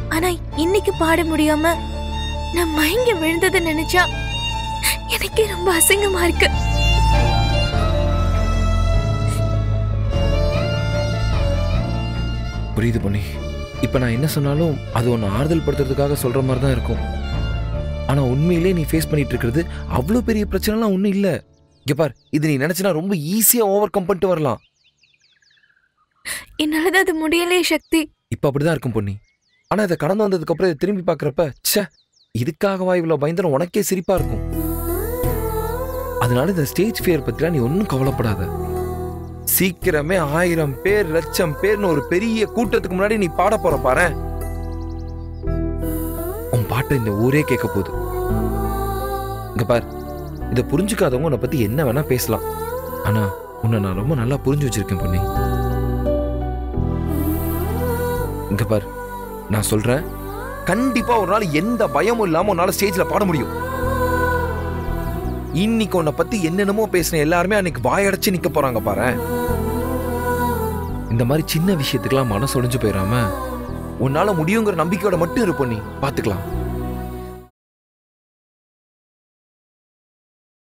ஆனா இன்னைக்கு பாட முடியாம நான் மயங்கி விழுந்ததை நினைச்சா எனக்கே ரொம்ப அசிங்கமா இருக்கு புரியுது பொன்னி இப்போ நான் என்ன சொன்னாலும் அது ஒன்று ஆறுதல் படுத்துறதுக்காக சொல்ற மாதிரி தான் இருக்கும் ஆனா உண்மையிலே நீ ஃபேஸ் பண்ணிட்டு இருக்கிறது அவ்வளோ பெரிய பிரச்சனைலாம் ஒன்றும் இல்லை இங்க பார் இது நீ நினைச்சினா ரொம்ப ஈஸியா ஓவர் கம் பண்ணிட்டு வரலாம் என்னாலதான் அது முடியலையே சக்தி இப்போ அப்படிதான் இருக்கும் பொன்னி ஆனா இதை கடந்து வந்ததுக்கு அப்புறம் இதை திரும்பி பார்க்கறப்ப ச்சே இதுக்காகவா இவ்வளோ பயந்தரம் உனக்கே சிரிப்பா இருக்கும் அதனால இந்த ஸ்டேஜ் ஃபியர் பத்திலாம் நீ ஒன்றும் கவலைப்படாத சீக்கிரமே ஆயிரம் பேர் லட்சம் பேர்னு ஒரு பெரிய கூட்டத்துக்கு முன்னாடி நீ பாட போற பாரு உன் பாட்டை இந்த ஊரே கேட்க போகுது இங்க பார் இதை புரிஞ்சுக்காதவங்க உன்னை பத்தி என்ன வேணா பேசலாம் ஆனா உன்னை நான் ரொம்ப நல்லா புரிஞ்சு வச்சிருக்கேன் பொன்னி இங்க பார் நான் சொல்றேன் கண்டிப்பா ஒரு நாள் எந்த பயமும் இல்லாம உன்னால ஸ்டேஜ்ல பாட முடியும் இன்னைக்கு உன்னை பத்தி என்னென்னமோ பேசின எல்லாருமே அன்னைக்கு வாயடைச்சு நிக்க போறாங்க பாரு இந்த மாதிரி சின்ன விஷயத்துக்கெல்லாம் மனசு ஒடிஞ்சு போயிடாம உன்னால முடியுங்கிற நம்பிக்கையோட மட்டும் இருப்போம் நீ பாத்துக்கலாம்